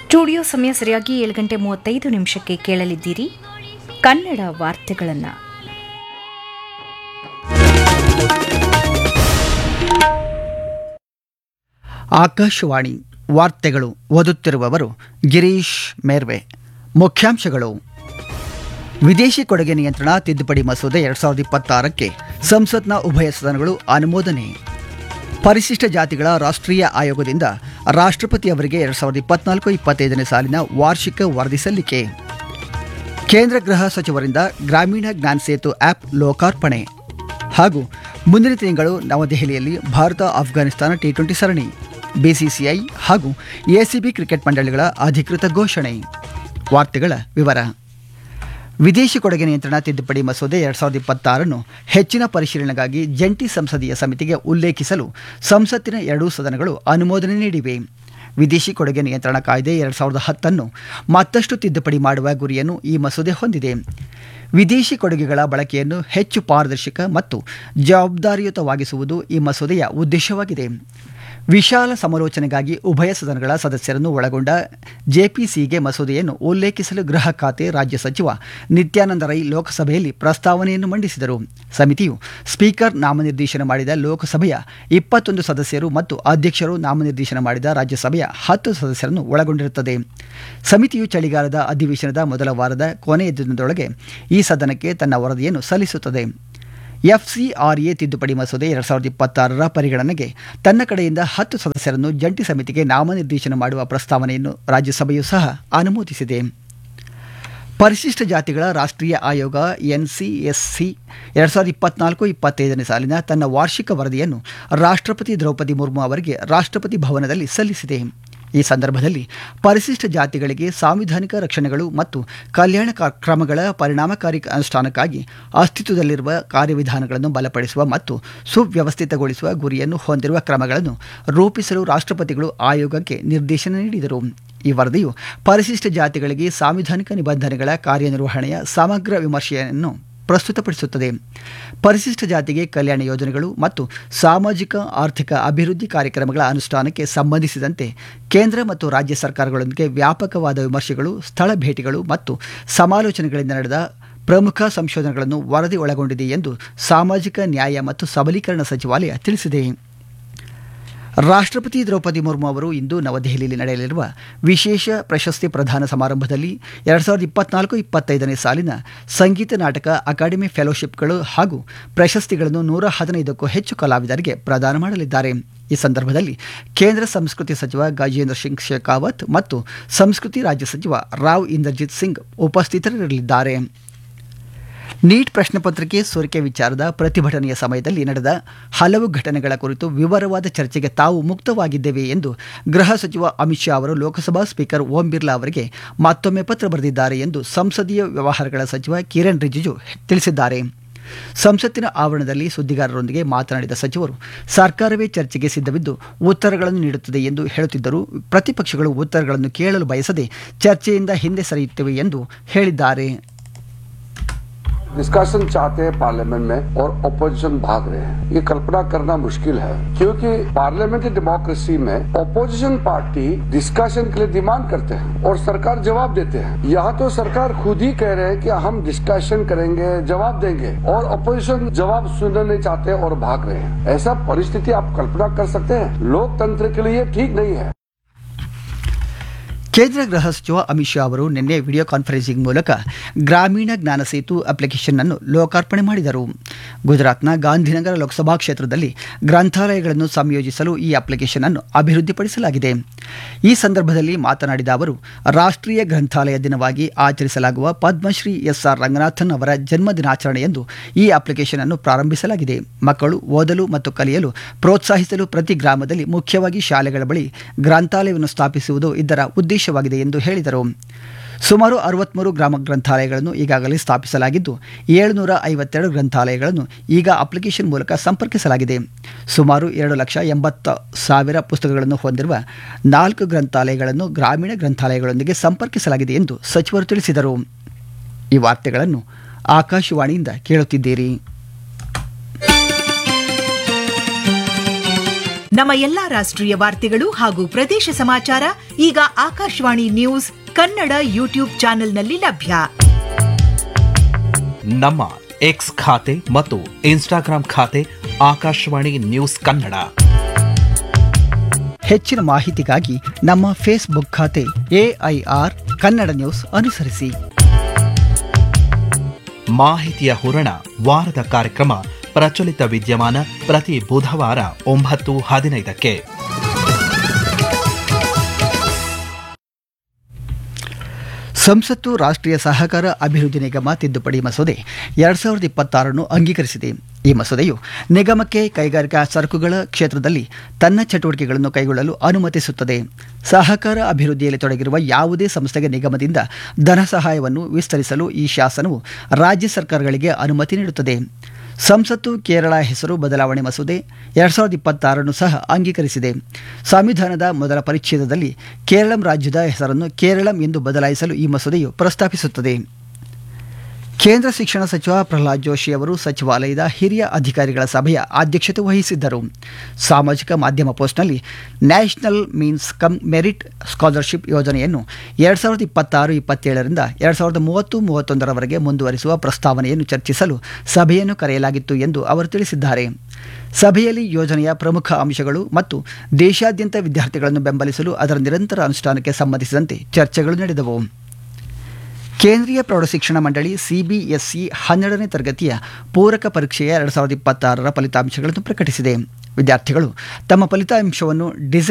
studio ಸಮಯ ಸರಿಯಾಗಿ ಏಳು ಗಂಟೆ ಮೂವತ್ತೈದು ನಿಮಿಷಕ್ಕೆ ಕೇಳಲಿದ್ದೀರಿ ಕನ್ನಡ ವಾರ್ತೆಗಳನ್ನು ಆಕಾಶವಾಣಿ ವಾರ್ತೆಗಳು ಓದುತ್ತಿರುವವರು ಗಿರೀಶ್ ಮೇರ್ವೆ ಮುಖ್ಯಾಂಶಗಳು ವಿದೇಶಿ ಕೊಡುಗೆ ನಿಯಂತ್ರಣ ತಿದ್ದುಪಡಿ ಮಸೂದೆ ಎರಡ್ ಸಾವಿರದ ಇಪ್ಪತ್ತಾರಕ್ಕೆ ಸಂಸತ್ನ ಉಭಯ ಸದನಗಳು ಅನುಮೋದನೆ ಪರಿಶಿಷ್ಟ ಜಾತಿಗಳ ರಾಷ್ಟ್ರೀಯ ಆಯೋಗದಿಂದ ರಾಷ್ಟ್ರಪತಿ ಅವರಿಗೆ ಎರಡ್ ಸಾವಿರದ ಇಪ್ಪತ್ನಾಲ್ಕು ಇಪ್ಪತ್ತೈದನೇ ಸಾಲಿನ ವಾರ್ಷಿಕ ವರದಿ ಸಲ್ಲಿಕೆ ಕೇಂದ್ರ ಗೃಹ ಸಚಿವರಿಂದ ಗ್ರಾಮೀಣ ಜ್ಞಾನ ಸೇತು ಆ್ಯಪ್ ಲೋಕಾರ್ಪಣೆ ಹಾಗೂ ಮುಂದಿನ ತಿಂಗಳು ನವದೆಹಲಿಯಲ್ಲಿ ಭಾರತ ಆಫ್ಘಾನಿಸ್ತಾನ ಟಿ ಟ್ವೆಂಟಿ ಸರಣಿ ಬಿಸಿಸಿಐ ಹಾಗೂ ಎಸಿಬಿ ಕ್ರಿಕೆಟ್ ಮಂಡಳಿಗಳ ಅಧಿಕೃತ ಘೋಷಣೆ ವಾರ್ತೆಗಳ ವಿವರ ವಿದೇಶಿ ಕೊಡುಗೆ ನಿಯಂತ್ರಣ ತಿದ್ದುಪಡಿ ಮಸೂದೆ ಎರಡ್ ಸಾವಿರದ ಇಪ್ಪತ್ತಾರನ್ನು ಹೆಚ್ಚಿನ ಪರಿಶೀಲನೆಗಾಗಿ ಜಂಟಿ ಸಂಸದೀಯ ಸಮಿತಿಗೆ ಉಲ್ಲೇಖಿಸಲು ಸಂಸತ್ತಿನ ಎರಡೂ ಸದನಗಳು ಅನುಮೋದನೆ ನೀಡಿವೆ ವಿದೇಶಿ ಕೊಡುಗೆ ನಿಯಂತ್ರಣ ಕಾಯ್ದೆ ಎರಡ್ ಸಾವಿರದ ಹತ್ತನ್ನು ಮತ್ತಷ್ಟು ತಿದ್ದುಪಡಿ ಮಾಡುವ ಗುರಿಯನ್ನು ಈ ಮಸೂದೆ ಹೊಂದಿದೆ ವಿದೇಶಿ ಕೊಡುಗೆಗಳ ಬಳಕೆಯನ್ನು ಹೆಚ್ಚು ಪಾರದರ್ಶಕ ಮತ್ತು ಜವಾಬ್ದಾರಿಯುತವಾಗಿಸುವುದು ಈ ಮಸೂದೆಯ ಉದ್ದೇಶವಾಗಿದೆ ವಿಶಾಲ ಸಮಾಲೋಚನೆಗಾಗಿ ಉಭಯ ಸದನಗಳ ಸದಸ್ಯರನ್ನು ಒಳಗೊಂಡ ಜೆಪಿಸಿಗೆ ಮಸೂದೆಯನ್ನು ಉಲ್ಲೇಖಿಸಲು ಗೃಹ ಖಾತೆ ರಾಜ್ಯ ಸಚಿವ ನಿತ್ಯಾನಂದ ರೈ ಲೋಕಸಭೆಯಲ್ಲಿ ಪ್ರಸ್ತಾವನೆಯನ್ನು ಮಂಡಿಸಿದರು ಸಮಿತಿಯು ಸ್ಪೀಕರ್ ನಾಮನಿರ್ದೇಶನ ಮಾಡಿದ ಲೋಕಸಭೆಯ ಇಪ್ಪತ್ತೊಂದು ಸದಸ್ಯರು ಮತ್ತು ಅಧ್ಯಕ್ಷರು ನಾಮನಿರ್ದೇಶನ ಮಾಡಿದ ರಾಜ್ಯಸಭೆಯ ಹತ್ತು ಸದಸ್ಯರನ್ನು ಒಳಗೊಂಡಿರುತ್ತದೆ ಸಮಿತಿಯು ಚಳಿಗಾಲದ ಅಧಿವೇಶನದ ಮೊದಲ ವಾರದ ಕೊನೆಯ ದಿನದೊಳಗೆ ಈ ಸದನಕ್ಕೆ ತನ್ನ ವರದಿಯನ್ನು ಸಲ್ಲಿಸುತ್ತದೆ ಎಫ್ಸಿಆರ್ಎ ತಿದ್ದುಪಡಿ ಮಸೂದೆ ಎರಡ್ ಸಾವಿರದ ಇಪ್ಪತ್ತಾರರ ಪರಿಗಣನೆಗೆ ತನ್ನ ಕಡೆಯಿಂದ ಹತ್ತು ಸದಸ್ಯರನ್ನು ಜಂಟಿ ಸಮಿತಿಗೆ ನಾಮನಿರ್ದೇಶನ ಮಾಡುವ ಪ್ರಸ್ತಾವನೆಯನ್ನು ರಾಜ್ಯಸಭೆಯೂ ಸಹ ಅನುಮೋದಿಸಿದೆ ಪರಿಶಿಷ್ಟ ಜಾತಿಗಳ ರಾಷ್ಟ್ರೀಯ ಆಯೋಗ ಎನ್ಸಿಎಸ್ಸಿ ಎರಡ್ ಸಾವಿರದ ಇಪ್ಪತ್ನಾಲ್ಕು ಇಪ್ಪತ್ತೈದನೇ ಸಾಲಿನ ತನ್ನ ವಾರ್ಷಿಕ ವರದಿಯನ್ನು ರಾಷ್ಟ್ರಪತಿ ದ್ರೌಪದಿ ಮುರ್ಮು ಅವರಿಗೆ ರಾಷ್ಟ್ರಪತಿ ಭವನದಲ್ಲಿ ಸಲ್ಲಿಸಿದೆ ಈ ಸಂದರ್ಭದಲ್ಲಿ ಪರಿಶಿಷ್ಟ ಜಾತಿಗಳಿಗೆ ಸಾಂವಿಧಾನಿಕ ರಕ್ಷಣೆಗಳು ಮತ್ತು ಕಲ್ಯಾಣ ಕ- ಕ್ರಮಗಳ ಪರಿಣಾಮಕಾರಿ ಅನುಷ್ಠಾನಕ್ಕಾಗಿ ಅಸ್ತಿತ್ವದಲ್ಲಿರುವ ಕಾರ್ಯವಿಧಾನಗಳನ್ನು ಬಲಪಡಿಸುವ ಮತ್ತು ಸುವ್ಯವಸ್ಥಿತಗೊಳಿಸುವ ಗುರಿಯನ್ನು ಹೊಂದಿರುವ ಕ್ರಮಗಳನ್ನು ರೂಪಿಸಲು ರಾಷ್ಟ್ರಪತಿಗಳು ಆಯೋಗಕ್ಕೆ ನಿರ್ದೇಶನ ನೀಡಿದರು ಈ ವರದಿಯು ಪರಿಶಿಷ್ಟ ಜಾತಿಗಳಿಗೆ ಸಾಂವಿಧಾನಿಕ ನಿಬಂಧನೆಗಳ ಕಾರ್ಯನಿರ್ವಹಣೆಯ ಸಮಗ್ರ ವಿಮರ್ಶೆಯನ್ನು ಪ್ರಸ್ತುತಪಡಿಸುತ್ತದೆ ಪರಿಶಿಷ್ಟ ಜಾತಿಗೆ ಕಲ್ಯಾಣ ಯೋಜನೆಗಳು ಮತ್ತು ಸಾಮಾಜಿಕ ಆರ್ಥಿಕ ಅಭಿವೃದ್ಧಿ ಕಾರ್ಯಕ್ರಮಗಳ ಅನುಷ್ಠಾನಕ್ಕೆ ಸಂಬಂಧಿಸಿದಂತೆ ಕೇಂದ್ರ ಮತ್ತು ರಾಜ್ಯ ಸರ್ಕಾರಗಳೊಂದಿಗೆ ವ್ಯಾಪಕವಾದ ವಿಮರ್ಶೆಗಳು ಸ್ಥಳ ಭೇಟಿಗಳು ಮತ್ತು ಸಮಾಲೋಚನೆಗಳಿಂದ ನಡೆದ ಪ್ರಮುಖ ಸಂಶೋಧನೆಗಳನ್ನು ವರದಿ ಒಳಗೊಂಡಿದೆ ಎಂದು ಸಾಮಾಜಿಕ ನ್ಯಾಯ ಮತ್ತು ಸಬಲೀಕರಣ ಸಚಿವಾಲಯ ತಿಳಿಸಿದೆ ರಾಷ್ಟ್ರಪತಿ ದ್ರೌಪದಿ ಮುರ್ಮು ಅವರು ಇಂದು ನವದೆಹಲಿಯಲ್ಲಿ ನಡೆಯಲಿರುವ ವಿಶೇಷ ಪ್ರಶಸ್ತಿ ಪ್ರದಾನ ಸಮಾರಂಭದಲ್ಲಿ ಎರಡ್ ಸಾವಿರದ ಇಪ್ಪತ್ನಾಲ್ಕು ಇಪ್ಪತ್ತೈದನೇ ಸಾಲಿನ ಸಂಗೀತ ನಾಟಕ ಅಕಾಡೆಮಿ ಫೆಲೋಶಿಪ್ಗಳು ಹಾಗೂ ಪ್ರಶಸ್ತಿಗಳನ್ನು ನೂರ ಹದಿನೈದಕ್ಕೂ ಹೆಚ್ಚು ಕಲಾವಿದರಿಗೆ ಪ್ರದಾನ ಮಾಡಲಿದ್ದಾರೆ ಈ ಸಂದರ್ಭದಲ್ಲಿ ಕೇಂದ್ರ ಸಂಸ್ಕೃತಿ ಸಚಿವ ಗಜೇಂದ್ರ ಸಿಂಗ್ ಶೇಖಾವತ್ ಮತ್ತು ಸಂಸ್ಕೃತಿ ರಾಜ್ಯ ಸಚಿವ ರಾವ್ ಇಂದರ್ಜಿತ್ ಸಿಂಗ್ ಉಪಸ್ಥಿತರಿರಲಿದ್ದಾರೆ ನೀಟ್ ಪ್ರಶ್ನೆ ಪತ್ರಿಕೆ ಸೋರಿಕೆ ವಿಚಾರದ ಪ್ರತಿಭಟನೆಯ ಸಮಯದಲ್ಲಿ ನಡೆದ ಹಲವು ಘಟನೆಗಳ ಕುರಿತು ವಿವರವಾದ ಚರ್ಚೆಗೆ ತಾವು ಮುಕ್ತವಾಗಿದ್ದೇವೆ ಎಂದು ಗೃಹ ಸಚಿವ ಅಮಿತ್ ಶಾ ಅವರು ಲೋಕಸಭಾ ಸ್ಪೀಕರ್ ಓಂ ಬಿರ್ಲಾ ಅವರಿಗೆ ಮತ್ತೊಮ್ಮೆ ಪತ್ರ ಬರೆದಿದ್ದಾರೆ ಎಂದು ಸಂಸದೀಯ ವ್ಯವಹಾರಗಳ ಸಚಿವ ಕಿರಣ್ ರಿಜಿಜು ತಿಳಿಸಿದ್ದಾರೆ ಸಂಸತ್ತಿನ ಆವರಣದಲ್ಲಿ ಸುದ್ದಿಗಾರರೊಂದಿಗೆ ಮಾತನಾಡಿದ ಸಚಿವರು ಸರ್ಕಾರವೇ ಚರ್ಚೆಗೆ ಸಿದ್ಧವಿದ್ದು ಉತ್ತರಗಳನ್ನು ನೀಡುತ್ತದೆ ಎಂದು ಹೇಳುತ್ತಿದ್ದರು ಪ್ರತಿಪಕ್ಷಗಳು ಉತ್ತರಗಳನ್ನು ಕೇಳಲು ಬಯಸದೆ ಚರ್ಚೆಯಿಂದ ಹಿಂದೆ ಸರಿಯುತ್ತವೆ ಎಂದು ಹೇಳಿದ್ದಾರೆ डिस्कशन चाहते हैं पार्लियामेंट में और ओपोजिशन भाग रहे हैं ये कल्पना करना मुश्किल है क्योंकि पार्लियामेंट्री डेमोक्रेसी में ओपोजिशन पार्टी डिस्कशन के लिए डिमांड करते हैं और सरकार जवाब देते हैं यहाँ तो सरकार खुद ही कह रहे हैं कि हम डिस्कशन करेंगे जवाब देंगे और ओपोजिशन जवाब सुनना नहीं चाहते और भाग रहे हैं ऐसा परिस्थिति आप कल्पना कर सकते हैं लोकतंत्र के लिए ठीक नहीं है ಕೇಂದ್ರ ಗೃಹ ಸಚಿವ ಅಮಿತ್ ಶಾ ಅವರು ನಿನ್ನೆ ವಿಡಿಯೋ ಕಾನ್ಫರೆನ್ಸಿಂಗ್ ಮೂಲಕ ಗ್ರಾಮೀಣ ಜ್ಞಾನ ಸೇತು ಅಪ್ಲಿಕೇಶನ್ ಅನ್ನು ಲೋಕಾರ್ಪಣೆ ಮಾಡಿದರು ಗುಜರಾತ್ನ ಗಾಂಧಿನಗರ ಲೋಕಸಭಾ ಕ್ಷೇತ್ರದಲ್ಲಿ ಗ್ರಂಥಾಲಯಗಳನ್ನು ಸಂಯೋಜಿಸಲು ಈ ಅಪ್ಲಿಕೇಶನ್ ಅನ್ನು ಅಭಿವೃದ್ಧಿಪಡಿಸಲಾಗಿದೆ ಈ ಸಂದರ್ಭದಲ್ಲಿ ಮಾತನಾಡಿದ ಅವರು ರಾಷ್ಟ್ರೀಯ ಗ್ರಂಥಾಲಯ ದಿನವಾಗಿ ಆಚರಿಸಲಾಗುವ ಪದ್ಮಶ್ರೀ ಎಸ್ ಆರ್ ರಂಗನಾಥನ್ ಅವರ ಜನ್ಮ ದಿನಾಚರಣೆಯಂದು ಈ ಅಪ್ಲಿಕೇಶನ್ ಅನ್ನು ಪ್ರಾರಂಭಿಸಲಾಗಿದೆ ಮಕ್ಕಳು ಓದಲು ಮತ್ತು ಕಲಿಯಲು ಪ್ರೋತ್ಸಾಹಿಸಲು ಪ್ರತಿ ಗ್ರಾಮದಲ್ಲಿ ಮುಖ್ಯವಾಗಿ ಶಾಲೆಗಳ ಬಳಿ ಗ್ರಂಥಾಲಯವನ್ನು ಸ್ಥಾಪಿಸುವುದು ಇದರ ಉದ್ದೇಶವಾಗಿದೆ ಎಂದು ಹೇಳಿದರು ಸುಮಾರು ಅರವತ್ಮೂರು ಗ್ರಾಮ ಗ್ರಂಥಾಲಯಗಳನ್ನು ಈಗಾಗಲೇ ಸ್ಥಾಪಿಸಲಾಗಿದ್ದು ಏಳುನೂರ ಐವತ್ತೆರಡು ಗ್ರಂಥಾಲಯಗಳನ್ನು ಈಗ ಅಪ್ಲಿಕೇಶನ್ ಮೂಲಕ ಸಂಪರ್ಕಿಸಲಾಗಿದೆ ಸುಮಾರು ಎರಡು ಲಕ್ಷ ಎಂಬತ್ತು ಸಾವಿರ ಪುಸ್ತಕಗಳನ್ನು ಹೊಂದಿರುವ ನಾಲ್ಕು ಗ್ರಂಥಾಲಯಗಳನ್ನು ಗ್ರಾಮೀಣ ಗ್ರಂಥಾಲಯಗಳೊಂದಿಗೆ ಸಂಪರ್ಕಿಸಲಾಗಿದೆ ಎಂದು ಸಚಿವರು ತಿಳಿಸಿದರು ಈ ವಾರ್ತೆಗಳನ್ನು ಆಕಾಶವಾಣಿಯಿಂದ ಕೇಳುತ್ತಿದ್ದೀರಿ ನಮ್ಮ ಎಲ್ಲಾ ರಾಷ್ಟ್ರೀಯ ವಾರ್ತೆಗಳು ಹಾಗೂ ಪ್ರದೇಶ ಸಮಾಚಾರ ಈಗ ಆಕಾಶವಾಣಿ ನ್ಯೂಸ್ ಕನ್ನಡ ಯೂಟ್ಯೂಬ್ ಚಾನೆಲ್ನಲ್ಲಿ ಲಭ್ಯ ನಮ್ಮ ಎಕ್ಸ್ ಖಾತೆ ಮತ್ತು ಇನ್ಸ್ಟಾಗ್ರಾಂ ಖಾತೆ ಆಕಾಶವಾಣಿ ನ್ಯೂಸ್ ಕನ್ನಡ ಹೆಚ್ಚಿನ ಮಾಹಿತಿಗಾಗಿ ನಮ್ಮ ಫೇಸ್ಬುಕ್ ಖಾತೆ ಎಐಆರ್ ಕನ್ನಡ ನ್ಯೂಸ್ ಅನುಸರಿಸಿ ಮಾಹಿತಿಯ ಹೂರಣ ವಾರದ ಕಾರ್ಯಕ್ರಮ ಪ್ರಚಲಿತ ವಿದ್ಯಮಾನ ಪ್ರತಿ ಬುಧವಾರ ಒಂಬತ್ತು ಹದಿನೈದಕ್ಕೆ ಸಂಸತ್ತು ರಾಷ್ಟ್ರೀಯ ಸಹಕಾರ ಅಭಿವೃದ್ಧಿ ನಿಗಮ ತಿದ್ದುಪಡಿ ಮಸೂದೆ ಎರಡ್ ಸಾವಿರದ ಇಪ್ಪತ್ತಾರನ್ನು ಅಂಗೀಕರಿಸಿದೆ ಈ ಮಸೂದೆಯು ನಿಗಮಕ್ಕೆ ಕೈಗಾರಿಕಾ ಸರಕುಗಳ ಕ್ಷೇತ್ರದಲ್ಲಿ ತನ್ನ ಚಟುವಟಿಕೆಗಳನ್ನು ಕೈಗೊಳ್ಳಲು ಅನುಮತಿಸುತ್ತದೆ ಸಹಕಾರ ಅಭಿವೃದ್ಧಿಯಲ್ಲಿ ತೊಡಗಿರುವ ಯಾವುದೇ ಸಂಸ್ಥೆಗೆ ನಿಗಮದಿಂದ ಧನ ಸಹಾಯವನ್ನು ವಿಸ್ತರಿಸಲು ಈ ಶಾಸನವು ರಾಜ್ಯ ಸರ್ಕಾರಗಳಿಗೆ ಅನುಮತಿ ನೀಡುತ್ತದೆ ಸಂಸತ್ತು ಕೇರಳ ಹೆಸರು ಬದಲಾವಣೆ ಮಸೂದೆ ಎರಡ್ ಸಾವಿರದ ಇಪ್ಪತ್ತಾರನ್ನು ಸಹ ಅಂಗೀಕರಿಸಿದೆ ಸಂವಿಧಾನದ ಮೊದಲ ಪರಿಚ್ಛೇದದಲ್ಲಿ ಕೇರಳಂ ರಾಜ್ಯದ ಹೆಸರನ್ನು ಕೇರಳಂ ಎಂದು ಬದಲಾಯಿಸಲು ಈ ಮಸೂದೆಯು ಪ್ರಸ್ತಾಪಿಸುತ್ತದೆ ಕೇಂದ್ರ ಶಿಕ್ಷಣ ಸಚಿವ ಪ್ರಹ್ಲಾದ್ ಜೋಶಿ ಅವರು ಸಚಿವಾಲಯದ ಹಿರಿಯ ಅಧಿಕಾರಿಗಳ ಸಭೆಯ ಅಧ್ಯಕ್ಷತೆ ವಹಿಸಿದ್ದರು ಸಾಮಾಜಿಕ ಮಾಧ್ಯಮ ಪೋಸ್ಟ್ನಲ್ಲಿ national means cum merit scholarship ಯೋಜನೆಯನ್ನು ಎರಡ್ ಸಾವಿರದ ಇಪ್ಪತ್ತಾರು ಇಪ್ಪತ್ತೇಳರಿಂದ ಎರಡ್ ಸಾವಿರದ ಮೂವತ್ತು ಮೂವತ್ತೊಂದರವರೆಗೆ ಮುಂದುವರಿಸುವ ಪ್ರಸ್ತಾವನೆಯನ್ನು ಚರ್ಚಿಸಲು ಸಭೆಯನ್ನು ಕರೆಯಲಾಗಿತ್ತು ಎಂದು ಅವರು ತಿಳಿಸಿದ್ದಾರೆ ಸಭೆಯಲ್ಲಿ ಯೋಜನೆಯ ಪ್ರಮುಖ ಅಂಶಗಳು ಮತ್ತು ದೇಶಾದ್ಯಂತ ವಿದ್ಯಾರ್ಥಿಗಳನ್ನು ಬೆಂಬಲಿಸಲು ಅದರ ನಿರಂತರ ಅನುಷ್ಠಾನಕ್ಕೆ ಸಂಬಂಧಿಸಿದಂತೆ ಚರ್ಚೆಗಳು ನಡೆದವು ಕೇಂದ್ರೀಯ ಪ್ರೌಢಶಿಕ್ಷಣ ಮಂಡಳಿ ಸಿಬಿಎಸ್ಇ ಹನ್ನೆರಡನೇ ತರಗತಿಯ ಪೂರಕ ಪರೀಕ್ಷೆಯ ಎರಡು ಸಾವಿರದ ಇಪ್ಪತ್ತಾರರ ಫಲಿತಾಂಶಗಳನ್ನು ಪ್ರಕಟಿಸಿದೆ ವಿದ್ಯಾರ್ಥಿಗಳು ತಮ್ಮ ಫಲಿತಾಂಶವನ್ನು ಡಿಜಿ